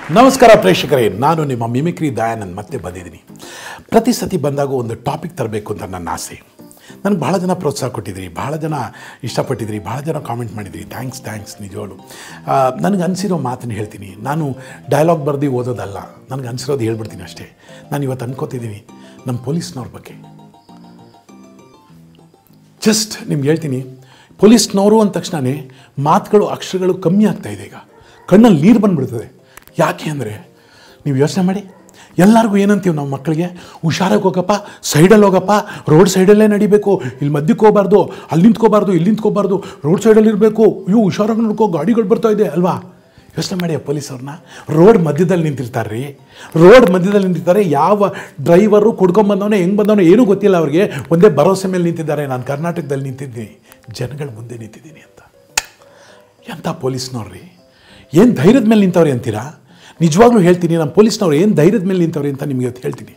ನಮಸ್ಕಾರ ಪ್ರೇಕ್ಷಕರೇ ನಾನು ನಿಮ್ಮ ಮಿಮಿಕ್ರಿ ದಯಾನಂದ್ ಮತ್ತೆ ಬಂದಿದ್ದೀನಿ ಪ್ರತಿ ಸತಿ ಬಂದಾಗ ಒಂದು ಟಾಪಿಕ್ ತರಬೇಕು ಅಂತ ನನ್ನ ಆಸೆ ನನಗೆ ಭಾಳ ಜನ ಪ್ರೋತ್ಸಾಹ ಕೊಟ್ಟಿದ್ರಿ ಭಾಳ ಜನ ಇಷ್ಟಪಟ್ಟಿದ್ರಿ ಭಾಳ ಜನ ಕಾಮೆಂಟ್ ಮಾಡಿದ್ರಿ ಥ್ಯಾಂಕ್ಸ್ ಥ್ಯಾಂಕ್ಸ್ ನಿಜವಾಗ್ಲು ನನಗೆ ಅನಿಸಿರೋ ಮಾತನ್ನು ಹೇಳ್ತೀನಿ ನಾನು ಡೈಲಾಗ್ ಬರೆದು ಓದೋದಲ್ಲ ನನಗೆ ಅನಿಸಿರೋದು ಹೇಳ್ಬಿಡ್ತೀನಿ ಅಷ್ಟೇ ನಾನು ಇವತ್ತು ಅನ್ಕೋತಿದ್ದೀನಿ ನಮ್ಮ ಪೊಲೀಸ್ನವ್ರ ಬಗ್ಗೆ ಜಸ್ಟ್ ನಿಮ್ಗೆ ಹೇಳ್ತೀನಿ ಪೊಲೀಸ್ನವರು ಅಂದ ತಕ್ಷಣವೇ ಮಾತುಗಳು ಅಕ್ಷರಗಳು ಕಮ್ಮಿ ಆಗ್ತಾ ಇದೆ ಈಗ ಕಣ್ಣಲ್ಲಿ ನೀರು ಬಂದ್ಬಿಡ್ತದೆ ಯಾಕೆ ಅಂದರೆ ನೀವು ಯೋಚನೆ ಮಾಡಿ ಎಲ್ಲರಿಗೂ ಏನಂತೀವಿ ನಾವು ಮಕ್ಕಳಿಗೆ ಹುಷಾರಾಗಿ ಹೋಗಪ್ಪ ಸೈಡಲ್ಲಿ ಹೋಗಪ್ಪ ರೋಡ್ ಸೈಡಲ್ಲೇ ನಡಿಬೇಕು ಇಲ್ಲಿ ಮಧ್ಯಕ್ಕೆ ಹೋಗಬಾರ್ದು ಅಲ್ಲಿ ನಿಂತ್ಕೋಬಾರ್ದು ಇಲ್ಲಿ ನಿಂತ್ಕೋಬಾರ್ದು ರೋಡ್ ಸೈಡಲ್ಲಿ ಇರಬೇಕು ಅಯ್ಯೋ ಹುಷಾರಾಗಿ ನೋಡ್ಕೋ ಗಾಡಿಗಳು ಬರ್ತಾ ಇದೆ ಅಲ್ವಾ ಯೋಚನೆ ಮಾಡಿ ಆ ಪೊಲೀಸವ್ರನ್ನ ರೋಡ್ ಮಧ್ಯದಲ್ಲಿ ನಿಂತಿರ್ತಾರೆ ರೀ ರೋಡ್ ಮಧ್ಯದಲ್ಲಿ ನಿಂತಿರ್ತಾರೆ ಯಾವ ಡ್ರೈವರು ಕುಡ್ಕೊಂಬಂದವನೇ ಹೆಂಗೆ ಬಂದವನೋ ಏನೂ ಗೊತ್ತಿಲ್ಲ ಅವ್ರಿಗೆ ಒಂದೇ ಭರವಸೆ ಮೇಲೆ ನಿಂತಿದ್ದಾರೆ ನಾನು ಕರ್ನಾಟಕದಲ್ಲಿ ನಿಂತಿದ್ದೀನಿ ಜನಗಳ ಮುಂದೆ ನಿಂತಿದ್ದೀನಿ ಅಂತ ಎಂಥ ಪೊಲೀಸ್ನವ್ರಿ ಏನು ಧೈರ್ಯದ ಮೇಲೆ ನಿಂತವ್ರೆ ಅಂತೀರಾ ನಿಜವಾಗ್ಲೂ ಹೇಳ್ತೀನಿ ನಮ್ಮ ಪೊಲೀಸ್ನವ್ರು ಏನು ಧೈರ್ಯದ ಮೇಲೆ ನಿಂತವ್ರೆ ಅಂತ ನಿಮಗೆ ಇವತ್ತು ಹೇಳ್ತೀನಿ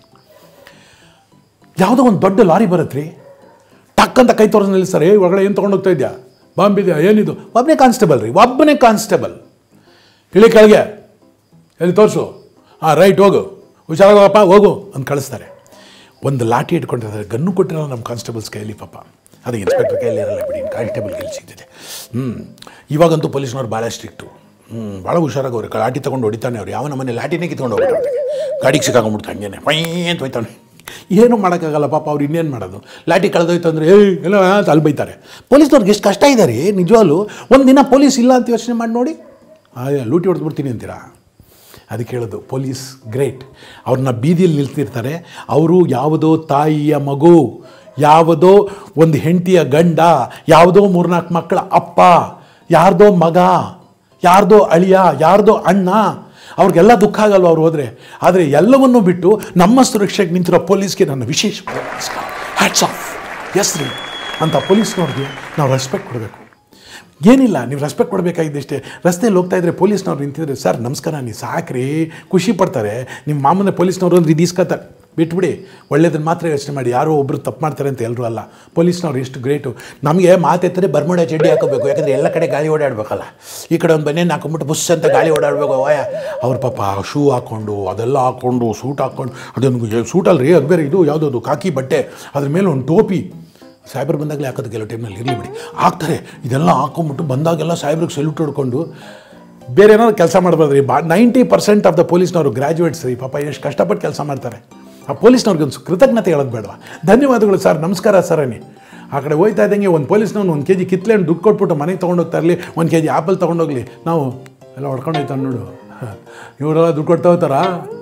ಯಾವುದೋ ಒಂದು ದೊಡ್ಡ ಲಾರಿ ಬರುತ್ತೆ ರೀ ಟಕ್ ಅಂತ ಕೈ ತೋರಿಸ್ ನಿಲ್ಲಿಸ್ತಾರೆ ಏ ಒಳಗಡೆ ಏನು ತೊಗೊಂಡು ಹೋಗ್ತಾ ಇದೆಯಾ ಬಾಂಬ್ ಇದೆಯಾ ಏನಿದು ಒಬ್ಬನೇ ಕಾನ್ಸ್ಟೇಬಲ್ ರೀ ಒಬ್ಬನೇ ಕಾನ್ಸ್ಟೇಬಲ್ ಇಳಿ ಕೆಳಗೆ ಎಲ್ಲಿ ತೋರಿಸು ಹಾಂ ರೈಟ್ ಹೋಗು ಹುಷಾರಾಗಪ್ಪ ಹೋಗು ಅಂತ ಕಳಿಸ್ತಾರೆ ಒಂದು ಲಾಠಿ ಇಟ್ಕೊಂಡಿರ್ತಾರೆ ಗನ್ನು ಕೊಟ್ಟಿರೋ ನಮ್ಮ ಕಾನ್ಸ್ಟೇಬಲ್ಸ್ ಕೈಯಲ್ಲಿ ಪಾಪ ಅದು ಇನ್ಸ್ಪೆಕ್ಟರ್ ಕೈಯಲ್ಲಿ ಇರಲ್ಲ ಬಿಡಿ ಕಾನ್ಸ್ಟೇಬಲ್ ಕೈಲಿ ಸಿಗ್ತಿದೆ ಹ್ಞೂ ಇವಾಗಂತೂ ಪೊಲೀಸ್ನವ್ರು ಭಾಳ ಸ್ಟ್ರಿಕ್ಟು ಹ್ಞೂ ಭಾಳ ಹುಷಾರಾಗವ್ರೆ ಲಾಠಿ ತೊಗೊಂಡು ಹೊಡಿತಾನೆ ಅವ್ರು ಯಾವ ನಮ್ಮನೆ ಲಾಠಿನೇ ಕಿತ್ಕೊಂಡು ಹೋಗ್ಬಿಟ್ಟು ಗಾಡಿಗೆ ಸಿಕ್ಕಾಕೊಂಡ್ಬಿಡ್ತು ಹಂಗೇನೆ ಪೈ ಅಂತ ಹೋಯ್ತಾನೆ ಏನೂ ಮಾಡೋಕ್ಕಾಗಲ್ಲ ಪಾಪ ಅವ್ರು ಇನ್ನೇನು ಮಾಡೋದು ಲಾಠಿ ಕಳೆದೋಯ್ತು ಅಂದರೆ ಏಯ್ ಎಲ್ಲ ಅಂತ ಅಲ್ಲಿ ಬೈತಾರೆ ಪೊಲೀಸ್ನವ್ರಿಗೆ ಎಷ್ಟು ಕಷ್ಟ ಇದೆ ರೀ ನಿಜವಾಗ್ಲೂ ಒಂದು ದಿನ ಪೊಲೀಸ್ ಇಲ್ಲ ಅಂತ ಯೋಚನೆ ಮಾಡಿ ನೋಡಿ ಆಯಾ ಲೂಟಿ ಹೊಡೆದ್ಬಿಡ್ತೀನಿ ಅಂತೀರಾ ಅದಕ್ಕೆ ಹೇಳೋದು ಪೊಲೀಸ್ ಗ್ರೇಟ್ ಅವ್ರನ್ನ ಬೀದಿಯಲ್ಲಿ ನಿಲ್ತಿರ್ತಾರೆ ಅವರು ಯಾವುದೋ ತಾಯಿಯ ಮಗು ಯಾವುದೋ ಒಂದು ಹೆಂಡತಿಯ ಗಂಡ ಯಾವುದೋ ಮೂರ್ನಾಲ್ಕು ಮಕ್ಕಳ ಅಪ್ಪ ಯಾರ್ದೋ ಮಗ ಯಾರ್ದೋ ಅಳಿಯ ಯಾರ್ದೋ ಅಣ್ಣ ಅವ್ರಿಗೆಲ್ಲ ದುಃಖ ಆಗಲ್ವ ಅವ್ರು ಹೋದರೆ ಆದರೆ ಎಲ್ಲವನ್ನೂ ಬಿಟ್ಟು ನಮ್ಮ ಸುರಕ್ಷೆಗೆ ನಿಂತಿರೋ ಪೊಲೀಸ್ಗೆ ನನ್ನ ವಿಶೇಷ ಹ್ಯಾಟ್ಸ್ ಆಫ್ ಎಸ್ ರೀ ಅಂತ ಪೊಲೀಸ್ನವ್ರಿಗೆ ನಾವು ರೆಸ್ಪೆಕ್ಟ್ ಕೊಡಬೇಕು ಏನಿಲ್ಲ ನೀವು ರೆಸ್ಪೆಕ್ಟ್ ಕೊಡಬೇಕಾಗಿದ್ದಷ್ಟೇ ರಸ್ತೆಯಲ್ಲಿ ಹೋಗ್ತಾ ಇದ್ರೆ ಪೊಲೀಸ್ನವ್ರು ನಿಂತಿದ್ರೆ ಸರ್ ನಮಸ್ಕಾರ ನೀವು ಸಾಕ್ರಿ ಖುಷಿ ಪಡ್ತಾರೆ ನಿಮ್ಮ ಮಾಮೂಲಿ ಪೊಲೀಸ್ನವ್ರು ಅಂದ್ರೆ ಇದು ಇಸ್ಕೊತಾರೆ ಬಿಟ್ಬಿಡಿ ಒಳ್ಳೇದನ್ನು ಮಾತ್ರ ಯೋಚನೆ ಮಾಡಿ ಯಾರೋ ಒಬ್ಬರು ತಪ್ಪು ಮಾಡ್ತಾರೆ ಅಂತ ಎಲ್ಲರೂ ಅಲ್ಲ ಪೊಲೀಸ್ನವ್ರು ಎಷ್ಟು ಗ್ರೇಟು ನಮಗೆ ಮಾತೆತ್ತರೆ ಬರ್ಮುಡ ಚಡ್ಡಿ ಹಾಕೋಬೇಕು ಯಾಕಂದರೆ ಎಲ್ಲ ಕಡೆ ಗಾಳಿ ಓಡಾಡಬೇಕಲ್ಲ ಈ ಕಡೆ ಒಂದು ಬನ್ನೇನು ಹಾಕೊಂಬಿಟ್ಟು ಬುಸ್ ಅಂತ ಗಾಳಿ ಓಡಾಡಬೇಕು ಓಯ ಅವ್ರ ಪಾಪ ಶೂ ಹಾಕ್ಕೊಂಡು ಅದೆಲ್ಲ ಹಾಕ್ಕೊಂಡು ಸೂಟ್ ಹಾಕ್ಕೊಂಡು ಅದೊಂದು ಸೂಟಲ್ಲ ರೀ ಅದು ಬೇರೆ ಇದು ಯಾವುದದು ಕಾಕಿ ಬಟ್ಟೆ ಅದ್ರ ಮೇಲೆ ಒಂದು ಟೋಪಿ ಸಾಯ್ಬರ್ ಬಂದಾಗಲೇ ಹಾಕೋದು ಕೆಲವು ಟೈಮ್ನಲ್ಲಿ ಇರಲಿ ಬಿಡಿ ಹಾಕ್ತಾರೆ ಇದೆಲ್ಲ ಹಾಕೊಂಬಿಟ್ಟು ಬಂದಾಗೆಲ್ಲ ಸಾಯ್ಬ್ರಿಗೆ ಸಲ್ಯೂಟ್ ಹೊಡ್ಕೊಂಡು ಬೇರೆ ಏನಾದ್ರು ಕೆಲಸ ಮಾಡ್ಬಾರ್ದು ಬಾ ನೈಂಟಿ ಪರ್ಸೆಂಟ್ ಆಫ್ ದ ಪೊಲೀಸ್ನವರು ಗ್ರ್ಯಾಜುಯೇಟ್ಸ್ ರೀ ಪಾಪ ಎಷ್ಟು ಕಷ್ಟಪಟ್ಟು ಕೆಲಸ ಮಾಡ್ತಾರೆ ಆ ಪೊಲೀಸ್ನವ್ರಿಗೆ ಒಂದು ಕೃತಜ್ಞತೆ ಹೇಳೋದು ಬೇಡವಾ ಧನ್ಯವಾದಗಳು ಸರ್ ನಮಸ್ಕಾರ ಸರ್ ಅನ್ನಿ ಆ ಕಡೆ ಹೋಯ್ತಾ ಇದ್ದಂಗೆ ಒಂದು ಪೊಲೀಸ್ನವ್ನು ಒಂದು ಕೆ ಜಿ ಕಿತ್ಲೆ ಹಣ್ಣು ದುಡ್ಡು ಕೊಟ್ಬಿಟ್ಟು ಮನೆಗೆ ತೊಗೊಂಡೋಗ್ತಾ ಇರಲಿ ಒಂದು ಕೆ ಜಿ ಆ್ಯಪಲ್ ತೊಗೊಂಡೋಗ್ಲಿ ನಾವು ಎಲ್ಲ ಹೊಡ್ಕೊಂಡು ಹೋಯ್ತಾನೆ ನೋಡು ಇವರೆಲ್ಲ ದುಡ್ಡು ಕೊಡ್ತಾ ಹೋಗ್ತಾರಾ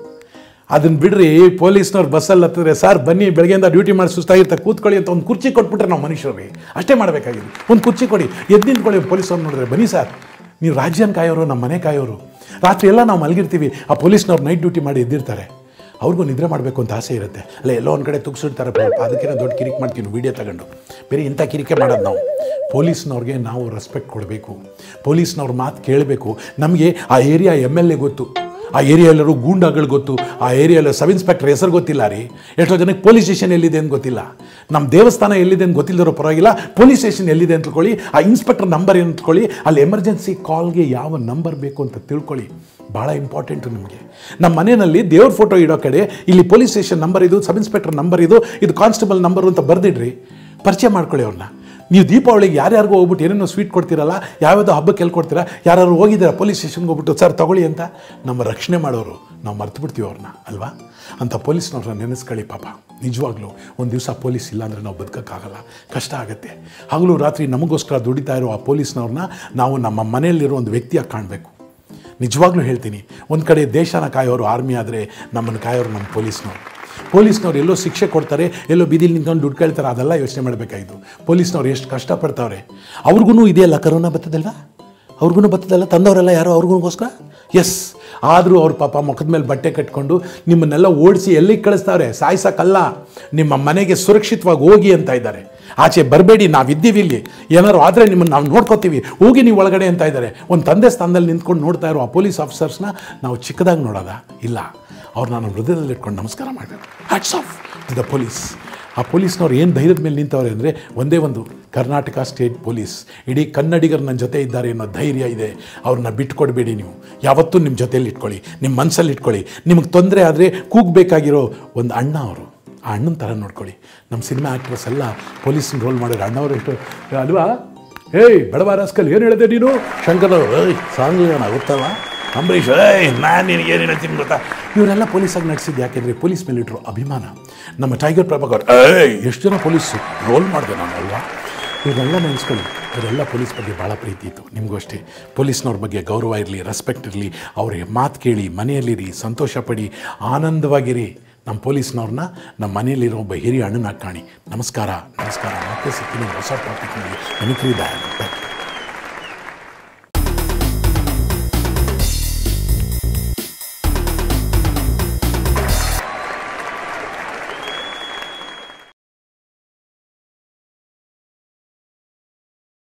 ಅದನ್ನ ಬಿಡ್ರಿ ಪೊಲೀಸ್ನವ್ರು ಬಸ್ಸಲ್ಲಿ ಹತ್ತಿದ್ರೆ ಸರ್ ಬನ್ನಿ ಬೆಳಗ್ಗೆಯಿಂದ ಡ್ಯೂಟಿ ಮಾಡಿ ಸುಸ್ತಾಗಿರ್ತಾರೆ ಕೂತ್ಕೊಳ್ಳಿ ಅಂತ ಒಂದು ಕುರ್ಚಿ ಕೊಟ್ಬಿಟ್ರೆ ನಾವು ಮನುಷ್ಯರು ಅಷ್ಟೇ ಮಾಡಬೇಕಾಗಿದೆ ಒಂದು ಕುರ್ಚಿ ಕೊಡಿ ಎದ್ದು ನಿಂತ್ಕೊಳ್ಳಿ ಪೊಲೀಸವ್ರು ನೋಡಿದ್ರೆ ಬನ್ನಿ ಸರ್ ನೀವು ರಾಜ್ಯನ ಕಾಯೋರು ನಮ್ಮ ಮನೆ ಕಾಯೋರು ರಾತ್ರಿ ಎಲ್ಲ ನಾವು ಮಲಗಿರ್ತೀವಿ ಆ ಪೊಲೀಸ್ನವ್ರು ನೈಟ್ ಡ್ಯೂಟಿ ಮಾಡಿ ಎದ್ದಿರ್ತಾರೆ ಅವ್ರಿಗೂ ನಿದ್ರೆ ಮಾಡಬೇಕು ಅಂತ ಆಸೆ ಇರುತ್ತೆ ಅಲ್ಲ ಎಲ್ಲೋ ಒಂದು ಕಡೆ ತುಗ್ಸಿಡ್ತಾರೆ ಪಾಪ ಅದಕ್ಕೆ ದೊಡ್ಡ ಕಿರಿಕ್ ಮಾಡ್ತೀವಿ ವೀಡಿಯೋ ತಗೊಂಡು ಬೇರೆ ಇಂಥ ಕಿರಿಕೆ ಮಾಡೋದು ನಾವು ಪೊಲೀಸ್ನವ್ರಿಗೆ ನಾವು ರೆಸ್ಪೆಕ್ಟ್ ಕೊಡಬೇಕು ಪೊಲೀಸ್ನವ್ರ ಮಾತು ಕೇಳಬೇಕು ನಮಗೆ ಆ ಏರಿಯಾ ಎಮ್ ಎಲ್ ಎ ಗೊತ್ತು ಆ ಏರಿಯಾಲ್ಲರೂ ಗೂಂಡಾಗಳು ಗೊತ್ತು ಆ ಏರಿಯಲ್ಲಿ ಸಬ್ ಇನ್ಸ್ಪೆಕ್ಟರ್ ಹೆಸರು ಗೊತ್ತಿಲ್ಲ ರೀ ಎಷ್ಟೋ ಜನಕ್ಕೆ ಪೊಲೀಸ್ ಸ್ಟೇಷನ್ ಎಲ್ಲಿದೆ ಅಂತ ಗೊತ್ತಿಲ್ಲ ನಮ್ಮ ದೇವಸ್ಥಾನ ಎಲ್ಲಿದೆ ಅಂತ ಗೊತ್ತಿಲ್ಲದಿರೋ ಪರವಾಗಿಲ್ಲ ಪೊಲೀಸ್ ಸ್ಟೇಷನ್ ಎಲ್ಲಿದೆ ಅಂತ ತಿಳ್ಕೊಳ್ಳಿ ಆ ಇನ್ಸ್ಪೆಕ್ಟರ್ ನಂಬರ್ ಏನು ತಿಳ್ಕೊಳ್ಳಿ ಅಲ್ಲಿ ಎಮರ್ಜೆನ್ಸಿ ಕಾಲ್ಗೆ ಯಾವ ನಂಬರ್ ಬೇಕು ಅಂತ ತಿಳ್ಕೊಳ್ಳಿ ಭಾಳ ಇಂಪಾರ್ಟೆಂಟು ನಿಮಗೆ ನಮ್ಮ ಮನೆಯಲ್ಲಿ ದೇವ್ರ ಫೋಟೋ ಇಡೋ ಕಡೆ ಇಲ್ಲಿ ಪೊಲೀಸ್ ಸ್ಟೇಷನ್ ನಂಬರ್ ಇದು ಸಬ್ ಇನ್ಸ್ಪೆಕ್ಟರ್ ನಂಬರ್ ಇದು ಇದು ಕಾನ್ಸ್ಟೇಬಲ್ ನಂಬರು ಅಂತ ಬರೆದಿಡ್ರಿ ಪರಿಚಯ ಮಾಡ್ಕೊಳ್ಳಿ ಅವ್ರನ್ನ ನೀವು ದೀಪಾವಳಿಗೆ ಯಾರ್ಯಾರಿಗೂ ಹೋಗ್ಬಿಟ್ಟು ಏನೇನೋ ಸ್ವೀಟ್ ಕೊಡ್ತೀರಲ್ಲ ಯಾವ್ಯಾವುದೋ ಹಬ್ಬಕ್ಕೆ ಎಲ್ಲಿ ಕೊಡ್ತೀರಾ ಯಾರು ಹೋಗಿದ್ದೀರಾ ಪೊಲೀಸ್ ಸ್ಟೇಷನ್ಗೆ ಹೋಗ್ಬಿಟ್ಟು ಸರ್ ತಗೊಳ್ಳಿ ಅಂತ ನಮ್ಮ ರಕ್ಷಣೆ ಮಾಡೋರು ನಾವು ಮರ್ತು ಬಿಡ್ತೀವಿ ಅವ್ರನ್ನ ಅಲ್ವಾ ಅಂತ ಪೊಲೀಸ್ನವ್ರನ್ನ ನೆನೆಸ್ಕೊಳ್ಳಿ ಪಾಪ ನಿಜವಾಗ್ಲೂ ಒಂದು ದಿವಸ ಪೊಲೀಸ್ ಇಲ್ಲ ಅಂದರೆ ನಾವು ಬದುಕೋಕ್ಕಾಗಲ್ಲ ಕಷ್ಟ ಆಗುತ್ತೆ ಹಗಲು ರಾತ್ರಿ ನಮಗೋಸ್ಕರ ದುಡಿತಾ ಇರೋ ಆ ಪೊಲೀಸ್ನವ್ರನ್ನ ನಾವು ನಮ್ಮ ಮನೆಯಲ್ಲಿರೋ ಒಂದು ವ್ಯಕ್ತಿಯಾಗಿ ಕಾಣಬೇಕು ನಿಜವಾಗ್ಲೂ ಹೇಳ್ತೀನಿ ಒಂದು ಕಡೆ ದೇಶನ ಕಾಯೋರು ಆರ್ಮಿ ಆದರೆ ನಮ್ಮನ್ನು ಕಾಯೋರು ನಮ್ಮ ಪೊಲೀಸ್ನವ್ರು ಪೊಲೀಸ್ನವ್ರು ಎಲ್ಲೋ ಶಿಕ್ಷೆ ಕೊಡ್ತಾರೆ ಎಲ್ಲೋ ಬೀದಿಲಿ ನಿಂತ್ಕೊಂಡು ದುಡ್ಡು ಕೇಳ್ತಾರೆ ಅದೆಲ್ಲ ಯೋಚನೆ ಮಾಡಬೇಕಾಗಿತ್ತು ಪೊಲೀಸ್ನವ್ರು ಎಷ್ಟು ಕಷ್ಟಪಡ್ತಾವ್ರೆ ಅವ್ರಿಗೂ ಇದೆಯಲ್ಲ ಕರೋನಾ ಬರ್ತದಲ್ವಾ ಅವ್ರಿಗೂ ಬರ್ತದಲ್ಲ ತಂದವರೆಲ್ಲ ಯಾರೋ ಅವ್ರಿಗೋಸ್ಕರ ಎಸ್ ಆದರೂ ಅವ್ರ ಪಾಪ ಮುಖದ ಮೇಲೆ ಬಟ್ಟೆ ಕಟ್ಕೊಂಡು ನಿಮ್ಮನ್ನೆಲ್ಲ ಓಡಿಸಿ ಎಲ್ಲಿಗೆ ಕಳಿಸ್ತಾವ್ರೆ ಸಾಯ್ಸಕ್ಕಲ್ಲ ನಿಮ್ಮ ಮನೆಗೆ ಸುರಕ್ಷಿತವಾಗಿ ಹೋಗಿ ಅಂತ ಇದ್ದಾರೆ ಆಚೆ ಬರಬೇಡಿ ನಾವಿದ್ದೀವಿ ಇಲ್ಲಿ ಏನಾದ್ರು ಆದರೆ ನಿಮ್ಮನ್ನು ನಾವು ನೋಡ್ಕೋತೀವಿ ಹೋಗಿ ನೀವು ಒಳಗಡೆ ಅಂತ ಇದ್ದಾರೆ ಒಂದು ತಂದೆ ಸ್ಥಾನದಲ್ಲಿ ನಿಂತ್ಕೊಂಡು ನೋಡ್ತಾ ಇರೋ ಆ ಪೊಲೀಸ್ ಆಫೀಸರ್ಸ್ನ ನಾವು ಚಿಕ್ಕದಾಗಿ ನೋಡೋದ ಇಲ್ಲ ಅವ್ರು ನಾನು ಹೃದಯದಲ್ಲಿ ಇಟ್ಕೊಂಡು ನಮಸ್ಕಾರ ಮಾಡಬೇಕು hats off to the police ಆ ಪೊಲೀಸ್ನವ್ರು ಏನು ಧೈರ್ಯದ ಮೇಲೆ ನಿಂತವ್ರೆ ಅಂದರೆ ಒಂದೇ ಒಂದು ಕರ್ನಾಟಕ ಸ್ಟೇಟ್ ಪೊಲೀಸ್ ಇಡೀ ಕನ್ನಡಿಗರು ನನ್ನ ಜೊತೆ ಇದ್ದಾರೆ ಅನ್ನೋ ಧೈರ್ಯ ಇದೆ ಅವ್ರನ್ನ ಬಿಟ್ಕೊಡ್ಬೇಡಿ ನೀವು ಯಾವತ್ತೂ ನಿಮ್ಮ ಜೊತೆಯಲ್ಲಿ ಇಟ್ಕೊಳ್ಳಿ ನಿಮ್ಮ ಮನಸ್ಸಲ್ಲಿ ಇಟ್ಕೊಳ್ಳಿ ನಿಮಗೆ ತೊಂದರೆ ಆದರೆ ಕೂಗಬೇಕಾಗಿರೋ ಒಂದು ಅಣ್ಣ ಅವರು ಆ ಅಣ್ಣನ ಥರ ನೋಡ್ಕೊಳ್ಳಿ ನಮ್ಮ ಸಿನಿಮಾ ಆ್ಯಕ್ಟ್ರೆಸ್ ಎಲ್ಲ ಪೊಲೀಸ್ನ ರೋಲ್ ಮಾಡಿದ್ರೆ ಅಣ್ಣವರು ಎಷ್ಟು ಅಲ್ವಾ ಏಯ್ ಬಡವ ರಾಸ್ಕಲ್ ಏನು ಹೇಳಿದೆ ನೀನು ಶಂಕರವ್ರು ಏಯ್ ಸಾಂಗ್ ಗೊತ್ತಲ್ಲ ಅಂಬರೀಷ್ ಏಯ್ ನಾನು ನಿನಗೆ ಏನು ಹೇಳ್ತೀನಿ ಗೊತ್ತಾ ಇವರೆಲ್ಲ ಪೊಲೀಸಾಗಿ ನಡೆಸಿದ್ದು ಯಾಕೆಂದರೆ ಪೊಲೀಸ್ ಮೇಲೆ ಇಟ್ಟರು ಅಭಿಮಾನ ನಮ್ಮ ಟೈಗರ್ ಪ್ರಭಾಕರ್ ಏಯ್ ಎಷ್ಟು ಜನ ಪೊಲೀಸ್ ರೋಲ್ ಮಾಡಿದೆ ನಾನು ಅಲ್ವಾ ಇವರೆಲ್ಲ ನೆನೆಸ್ಕೊಳ್ಳಿ ಇವರೆಲ್ಲ ಪೊಲೀಸ್ ಬಗ್ಗೆ ಭಾಳ ಪ್ರೀತಿ ಇತ್ತು ನಿಮಗೂ ಅಷ್ಟೇ ಪೊಲೀಸ್ನವ್ರ ಬಗ್ಗೆ ಗೌರವ ಇರಲಿ ರೆಸ್ಪೆಕ್ಟ್ ಇರಲಿ ಅವ್ರಿಗೆ ಮಾತು ಕೇಳಿ ಮನೆಯಲ್ಲಿರಿ ಸಂತೋಷ ಪಡಿ ಆನಂದವಾಗಿರಿ ನಮ್ಮ ಪೊಲೀಸ್ನವ್ರನ್ನ ನಮ್ಮ ಮನೆಯಲ್ಲಿರೋ ಒಬ್ಬ ಹಿರಿಯ ಅಣ್ಣನಾಗಿ ಕಾಣಿ ನಮಸ್ಕಾರ ನಮಸ್ಕಾರ ಮತ್ತೆ ಸಿಗ್ತೀನಿ ಹೊಸ ಟಾಪಿಕ್ನಲ್ಲಿ ನಮಿಕ್ರಿ ದಯಾನಂದ